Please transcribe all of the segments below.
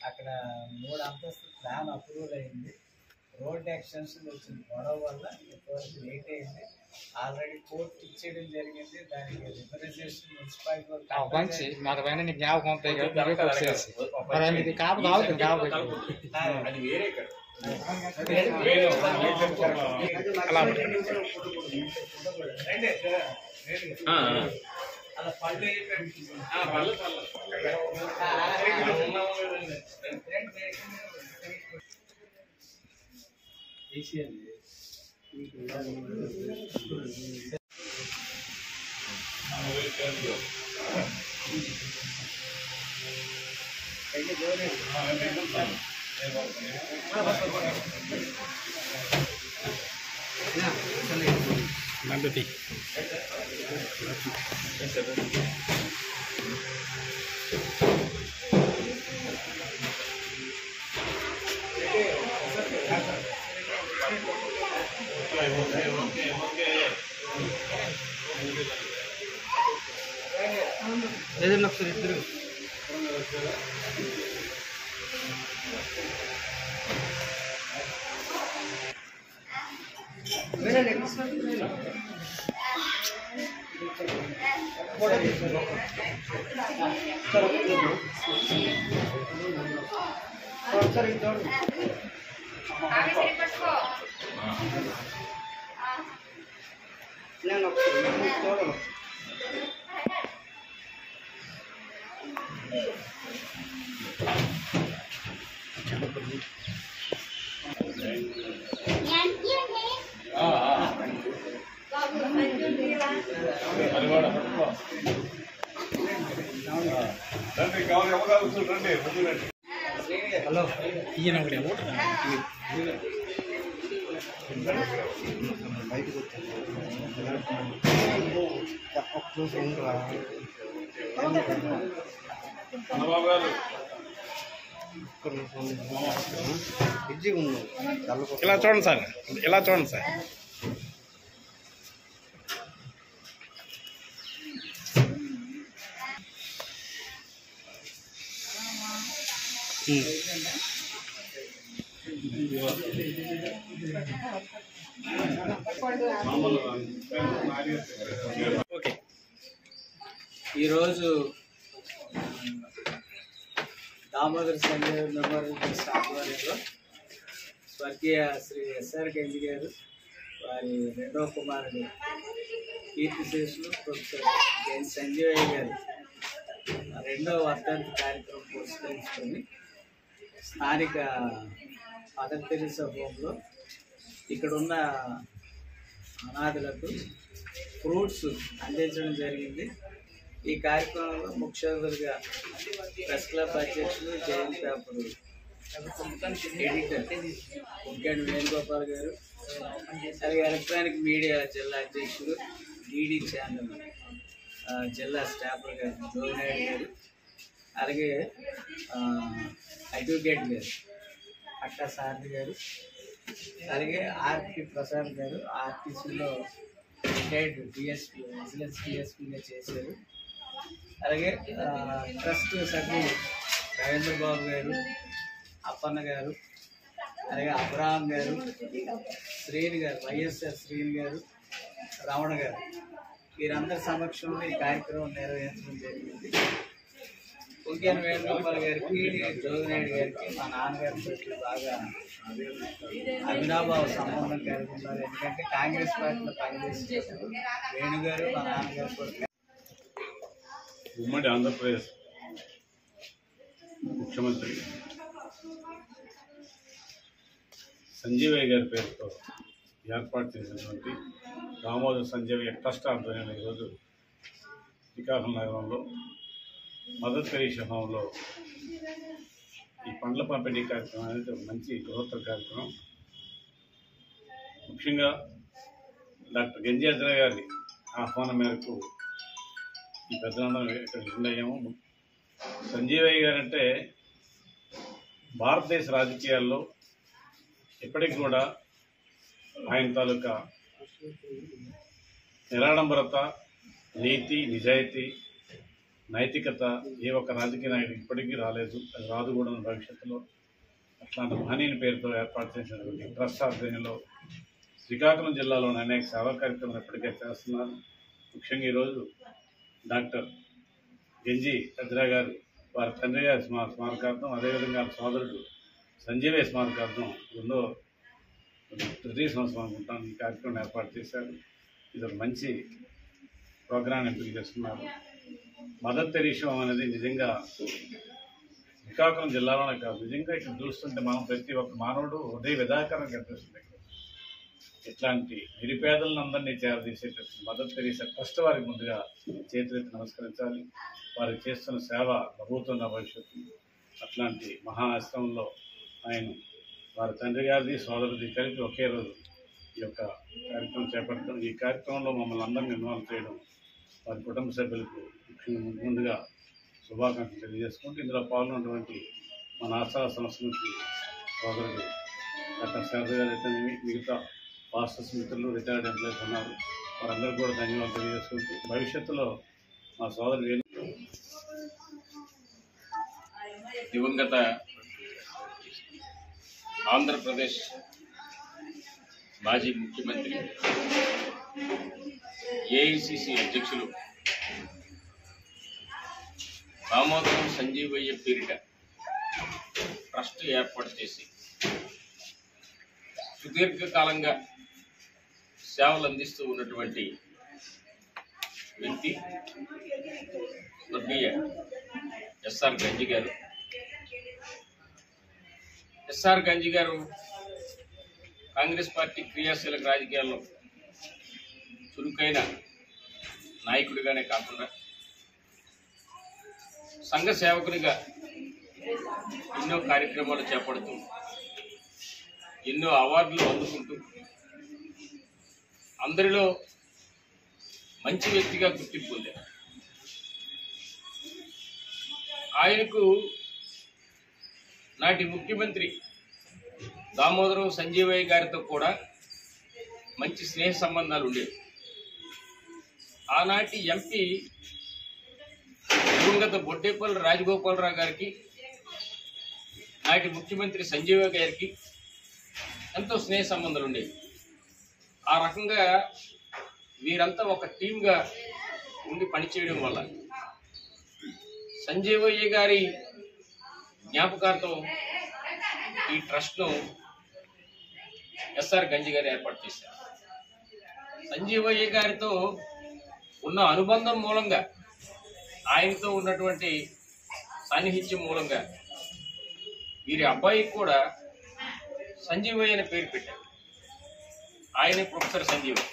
అక్కడ మూడు అంతస్తు ప్లాన్ అప్రూవల్ అయింది రోడ్ ఎక్స్టెన్షన్ వచ్చింది గొడవ వల్ల ఇంతవరకు లేట్ అయింది ఆల్రెడీ కోర్టు ఇచ్చేయడం జరిగింది దానికి రిప్రజెంటేషన్ మున్సిపాలిటీ వాళ్ళు ఆ మంచి మాకు పైన నీకు జ్ఞాపకం ఉంటాయి కదా నువ్వే పూర్తి చేసి మరి ఆయన ఇది కాపు కావుతుంది కాపు అది వేరే ఇక్కడ అలా అలా పళ్ళు పర్లేదు పర్లేదు నందుతి ఏదైనా ఒకసారి ఇద్దరు హలో ఈయన ఒకటి ఇలా చూడండి సార్ ఇలా చూడండి సార్ ఓకే ఈరోజు దామోదర్ సంజయ్ మెమోరియల్ ట్రస్ట్ ఆధ్వర్యంలో స్వర్గీయ శ్రీ ఎస్ఆర్ గంజి గారు వారి రెండవ కుమారుడు కీర్తిశేషులు ప్రొఫెసర్ ఎన్ సంజయ్ గారు రెండవ వర్ధంతి కార్యక్రమం పురస్కరించుకొని స్థానిక మదర్ తెరిసా హోంలో ఇక్కడున్న అనాథులకు ఫ్రూట్స్ అందించడం జరిగింది ఈ కార్యక్రమంలో ముఖ్య అతిథులుగా ప్రెస్ క్లబ్ అధ్యక్షులు జయంత్ పేపర్ ఎడిటర్ ముఖ్యంగా వేణుగోపాల్ గారు అలాగే ఎలక్ట్రానిక్ మీడియా జిల్లా అధ్యక్షులు డిడి ఛానల్ ఆ, జిల్లా స్టాఫ్ గారు జోనాయుడు గారు అలాగే ఆ, అడ్వకేట్ గారు అట్టా సారథి గారు అలాగే ఆర్పి ప్రసాద్ గారు ఆర్టీసీలో రిటైర్డ్ డిఎస్పీ విజిలెన్స్ డిఎస్పీగా చేశారు అలాగే ఆ, ట్రస్ట్ సభ్యులు రవీంద్ర బాబు గారు అప్పన్న గారు అలాగే అబ్రహాం గారు శ్రీని గారు వైఎస్ఆర్ శ్రీని గారు రమణ గారు వీరందరి సమక్షంలో ఈ కార్యక్రమం నిర్వహించడం జరిగింది ఉద్యాన వేణుగోపాల్ గారికి జోగినాయుడు గారికి మా నాన్నగారితో బాగా అవినాభావ సంబంధం కలిగి ఉన్నారు ఎందుకంటే కాంగ్రెస్ పార్టీలో పనిచేసేటప్పుడు వేణుగారు మా నాన్నగారు కూడా ఉమ్మడి ఆంధ్రప్రదేశ్ ముఖ్యమంత్రి సంజీవయ్య గారి పేరుతో ఏర్పాటు చేసినటువంటి దామోదర్ సంజీవయ్య ట్రస్ట్ ఆధ్వర్యంలో ఈరోజు శ్రీకాకుళం నగరంలో మదర్ తెరీసా హోంలో ఈ పండ్ల పంపిణీ కార్యక్రమం అనేది ఒక మంచి బృహత్తర కార్యక్రమం ముఖ్యంగా డాక్టర్ గంజాద్ర గారి ఆహ్వానం మేరకు ఈ పెద్దలందరం ఇక్కడ విందయ్యాము సంజీవయ్య గారు అంటే భారతదేశ రాజకీయాల్లో ఇప్పటికి కూడా ఆయన తాలూకా నిరాడంబరత నీతి నిజాయితీ నైతికత ఏ ఒక్క రాజకీయ నాయకుడికి ఇప్పటికీ రాలేదు అది రాదు కూడా భవిష్యత్తులో అట్లాంటి మహనీయుని పేరుతో ఏర్పాటు చేసినటువంటి ట్రస్ట్ ఆధ్వర్యంలో శ్రీకాకుళం జిల్లాలోని అనేక సేవా కార్యక్రమాలు ఇప్పటికే చేస్తున్నారు ముఖ్యంగా ఈరోజు డాక్టర్ గెంజి కద్రా గారు వారి తండ్రి గారి స్మా స్మారకార్థం అదేవిధంగా వారి సోదరుడు సంజీవయ్య స్మారకార్థం రెండో తృతీయ సంవత్సరం అనుకుంటాను ఈ కార్యక్రమం ఏర్పాటు చేశారు ఇది ఒక మంచి ప్రోగ్రాం ఎంపిక చేస్తున్నారు మదర్ తెరీషా అనేది నిజంగా శ్రీకాకుళం జిల్లాలోనే కాదు నిజంగా ఇక్కడ చూస్తుంటే మనం ప్రతి ఒక్క మానవుడు హృదయ విధాకరం కనిపిస్తుంది ఇట్లాంటి నిరుపేదలను అందరినీ చేరదీసేటట్టు మదర్ తెరీసా ట్రస్ట్ వారికి ముందుగా చేతులెత్తి నమస్కరించాలి వారికి చేస్తున్న సేవ నవ్వుతున్న భవిష్యత్తు అట్లాంటి మహా ఆశ్రమంలో ఆయన వారి తండ్రి గారిది సోదరుది కలిపి ఒకే రోజు ఈ యొక్క కార్యక్రమం చేపట్టడం ఈ కార్యక్రమంలో మమ్మల్ని అందరినీ ఇన్వాల్వ్ చేయడం వారి కుటుంబ సభ్యులకు ముఖ్యంగా ముందుగా శుభాకాంక్షలు తెలియజేసుకుంటూ ఇందులో పాల్గొన్నటువంటి మన ఆశా సంస్థ నుంచి సోదరుడు డాక్టర్ శారద గారు అయితే మిగతా పాస్టర్స్ మిత్రులు రిటైర్డ్ ఎంప్లాయీస్ ఉన్నారు వారందరికీ కూడా ధన్యవాదాలు తెలియజేసుకుంటూ భవిష్యత్తులో మా సోదరుడు వేణు దివంగత ఆంధ్రప్రదేశ్ మాజీ ముఖ్యమంత్రి ఏఐసిసి అధ్యక్షులు దామోదరం సంజీవయ్య పేరిట ట్రస్ట్ ఏర్పాటు చేసి సుదీర్ఘకాలంగా సేవలు అందిస్తూ ఉన్నటువంటి వ్యక్తి స్వర్గీయ ఎస్ఆర్ గంజి గారు ఎస్ఆర్ గంజి గారు కాంగ్రెస్ పార్టీ క్రియాశీలక రాజకీయాల్లో చురుకైన నాయకుడిగానే కాకుండా సంఘ సేవకునిగా ఎన్నో కార్యక్రమాలు చేపడుతూ ఎన్నో అవార్డులు అందుకుంటూ అందరిలో మంచి వ్యక్తిగా గుర్తింపు పొందారు ఆయనకు నాటి ముఖ్యమంత్రి దామోదరం సంజీవయ్య గారితో కూడా మంచి స్నేహ సంబంధాలు ఉండేవి ఆనాటి ఎంపీ దివంగత బొడ్డేపల్లి రాజగోపాలరావు గారికి నాటి ముఖ్యమంత్రి సంజీవయ్య గారికి ఎంతో స్నేహ సంబంధాలు ఉండేవి ఆ రకంగా వీరంతా ఒక టీమ్గా ఉండి పనిచేయడం వల్ల సంజీవయ్య గారి జ్ఞాపకార్థం ఈ ట్రస్ట్ను ఎస్ఆర్ గంజి గారు ఏర్పాటు చేశారు సంజీవయ్య గారితో ఉన్న అనుబంధం మూలంగా ఆయనతో ఉన్నటువంటి సాన్నిహిత్యం మూలంగా వీరి అబ్బాయికి కూడా సంజీవయ్య అనే పేరు పెట్టారు ఆయనే ప్రొఫెసర్ సంజీవయ్య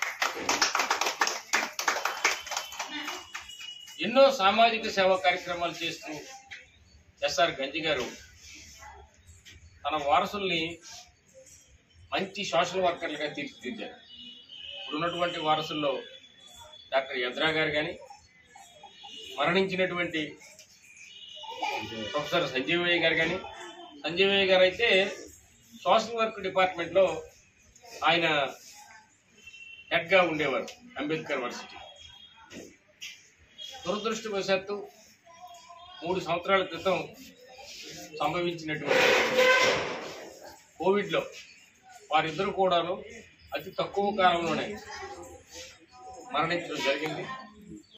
ఎన్నో సామాజిక సేవా కార్యక్రమాలు చేస్తూ ఎస్ఆర్ గంజి గారు తన వారసుల్ని మంచి సోషల్ వర్కర్లుగా తీర్చిదిద్దారు ఇప్పుడున్నటువంటి వారసుల్లో డాక్టర్ యద్రా గారు కానీ మరణించినటువంటి ప్రొఫెసర్ సంజీవయ్య గారు కానీ సంజీవయ్య గారు అయితే సోషల్ వర్క్ డిపార్ట్మెంట్లో ఆయన హెడ్గా ఉండేవారు అంబేద్కర్ వర్సిటీ దురదృష్టవశాత్తు మూడు సంవత్సరాల క్రితం సంభవించినటువంటి కోవిడ్లో వారిద్దరు కూడాను అతి తక్కువ కాలంలోనే మరణించడం జరిగింది